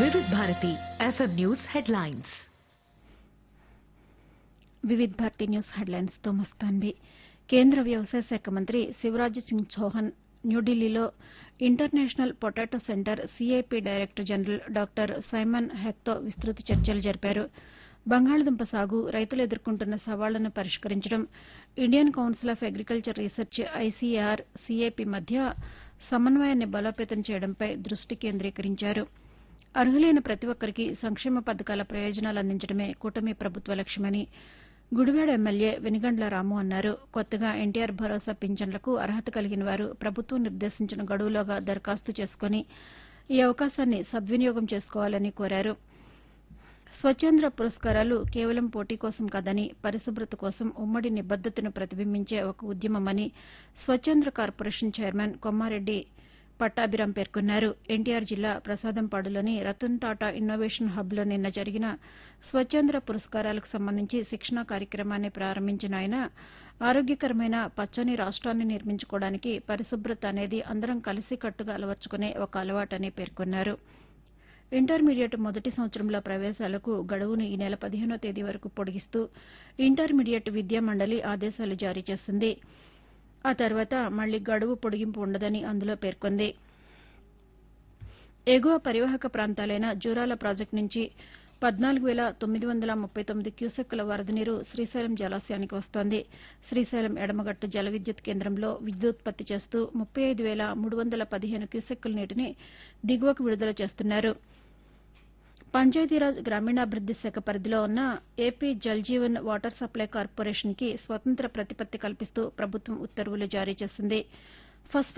వివిధ Bharati FM news headlines Vividh Bharati news headlines తో మస్తాన్వి కేంద్ర వ్యవసాయ శాఖ మంత్రి శివరాజ్ సింగ్ చౌహాన్ న్యూఢిల్లీలో international potato centre CIP director general doctor Simon హెక్తో విస్తృత చర్చలు జరిపారు బంగాళదుంప సాగు రైతులు ఎదుర్కొంటున్న సవాళ్లను పరిష్కరించడం Indian council of agriculture research ICR CIP మధ్య సమన్వయాన్ని బలోపేతం చేయడంపై దృష్టి కేంద్రీకరించారు అర్హులైన ప్రతి ఒక్కరికి సంక్షేమ పథకాల ప్రయోజనాలు అందించడమే కూటమి ప్రభుత్వ లక్ష్యమని గుడివాడ ఎమ్మెల్యే వెనిగండ్ల రాము అన్నారు కొత్తగా ఎన్టీఆర్ భరోసా పింఛన్లకు అర్హత కలిగిన వారు ప్రభుత్వం నిర్దేశించిన గడువులోగా దరఖాస్తు చేసుకుని ఈ అవకాశాన్ని సద్వినియోగం చేసుకోవాలని కోరారు స్వచ్ఛంద్ర పురస్కారాలు కేవలం పోటీ కోసం కాదని పరిశుభ్రత కోసం ఉమ్మడి నిబద్దతను ప్రతిబింబించే ఒక ఉద్యమమని స్వచ్ఛంద్ర కార్పొరేషన్ చైర్మన్ కొమ్మారెడ్డి పట్టాభిరాం పేర్కొన్నారు ఎన్టీఆర్ జిల్లా ప్రసాదంపాడులోని రతన్ టాటా ఇన్నోవేషన్ హబ్లో నిన్న జరిగిన స్వచ్ఛంద్ర పురస్కారాలకు సంబంధించి శిక్షణా కార్యక్రమాన్ని ప్రారంభించిన ఆయన ఆరోగ్యకరమైన పచ్చని రాష్ట్రాన్ని నిర్మించుకోవడానికి పరిశుభ్రత అనేది అందరం కలిసికట్టుగా అలవర్చుకునే ఒక అలవాటని పేర్కొన్నారు ఇంటర్మీడియట్ మొదటి సంవత్సరంలో ప్రవేశాలకు గడువును ఈ నెల పదిహేనో తేదీ వరకు పొడిగిస్తూ ఇంటర్మీడియట్ విద్యా మండలి ఆదేశాలు జారీ చేసింది ఆ తర్వాత మళ్లీ గడువు పొడిగింపు ఉండదని అందులో పేర్కొంది ఎగువ పరివాహక ప్రాంతాలైన జూరాల ప్రాజెక్టు నుంచి పద్నాలుగు వేల తొమ్మిది వందల ముప్పై తొమ్మిది క్యూసెక్కుల వరద నీరు శ్రీశైలం జలాశయానికి వస్తోంది శ్రీశైలం ఎడమగట్టు జల విద్యుత్ కేంద్రంలో విద్యుత్పత్తి చేస్తూ ముప్పై ఐదు వేల మూడు వందల పదిహేను క్యూసెక్కుల నీటిని దిగువకు విడుదల చేస్తున్నారు పంచాయతీరాజ్ గ్రామీణాభివృద్ది శాఖ పరిధిలో ఉన్న ఏపీ జల్జీవన్ వాటర్ సప్లై కార్పొరేషన్కి స్వతంత్ర ప్రతిపత్తి కల్పిస్తూ ప్రభుత్వం ఉత్తర్వులు జారీ చేసింది ఫస్ట్